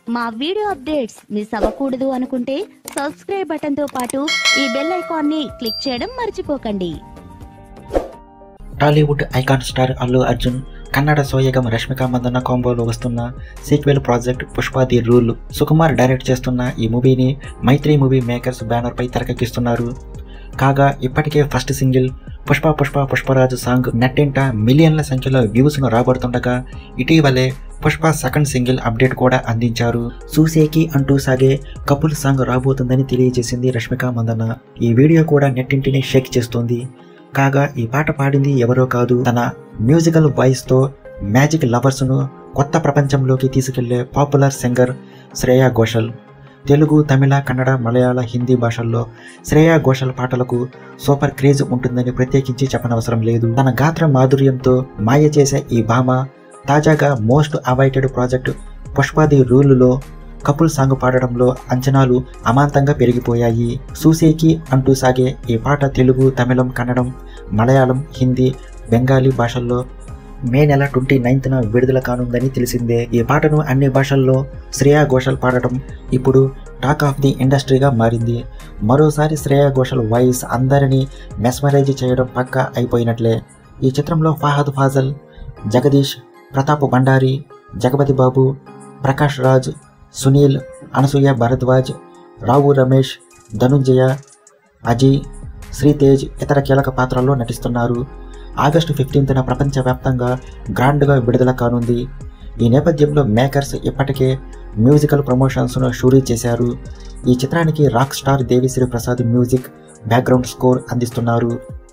మా video updates miss అవ్వకూడదు అనుకుంటే సబ్స్క్రైబ్ బటన్ తో పాటు ఈ బెల్ ఐకాన్ ని క్లిక్ చేయడం మర్చిపోకండి Tollywood icon star Allu Arjun Kannada సోయగం రష్మిక మందన్న కాంబోలో వస్తున్న sequel project Pushpa the rule Sukumar direct చేస్తున్న ఈ మూవీని మైత్రి మూవీ మేకర్స్ బ్యానర్ పై తెరకెక్కిస్తున్నారు కాగా ఇప్పటికే first single Pushpa Pushpa Pushparaj song నెట్టింట మిలియన్ల సంఖ్యలో వ్యూస్ను రాబడుతుండగా ఇటీవలే పుష్ప సెకండ్ సింగిల్ అప్డేట్ కూడా అందించారు సూసేకి అంటూ సాగే కపుల్ సాంగ్ రాబోతుందని తెలియజేసింది రష్మిక మందన్న ఈ వీడియో కూడా నెట్టింటిని షేక్ చేస్తోంది కాగా ఈ పాట పాడింది ఎవరో కాదు తన మ్యూజికల్ వాయిస్తో మ్యాజిక్ లవర్స్ను కొత్త ప్రపంచంలోకి తీసుకెళ్లే పాపులర్ సింగర్ శ్రేయా ఘోషల్ తెలుగు తమిళ కన్నడ మలయాళ హిందీ భాషల్లో శ్రేయా ఘోషల్ పాటలకు సూపర్ క్రేజ్ ఉంటుందని ప్రత్యేకించి చెప్పనవసరం లేదు తన గాత్ర మాధుర్యంతో మాయ చేసే ఈ భామ తాజాగా మోస్ట్ అవైటెడ్ ప్రాజెక్ట్ పుష్పాది రూలులో కపుల్ సాంగ్ పాడడంలో అంచనాలు అమాంతంగా పెరిగిపోయాయి సూసేకి అంటూ సాగే ఈ పాట తెలుగు తమిళం కన్నడం మలయాళం హిందీ బెంగాలీ భాషల్లో మే నెల ట్వంటీ నైన్త్న విడుదల కానుందని తెలిసిందే ఈ పాటను అన్ని భాషల్లో శ్రేయా ఘోషల్ పాడటం ఇప్పుడు టాక్ ఆఫ్ ది ఇండస్ట్రీగా మారింది మరోసారి శ్రేయా ఘోషల్ వాయిస్ అందరినీ మెస్మరైజ్ చేయడం పక్కా అయిపోయినట్లే ఈ చిత్రంలో ఫాహద్ ఫాజల్ జగదీష్ ప్రతాప్ బండారి జగపతి బాబు ప్రకాష్ రాజ్ సునీల్ అనసూయ భరద్వాజ్ రావు రమేష్ ధనుంజయ అజయ్ శ్రీతేజ్ ఇతర కీలక పాత్రల్లో నటిస్తున్నారు ఆగస్టు ఫిఫ్టీన్త్న ప్రపంచవ్యాప్తంగా గ్రాండ్గా విడుదల కానుంది ఈ నేపథ్యంలో మేకర్స్ ఇప్పటికే మ్యూజికల్ ప్రమోషన్స్ను షూరీ చేశారు ఈ చిత్రానికి rock star Devi Sri Prasad music background score అందిస్తున్నారు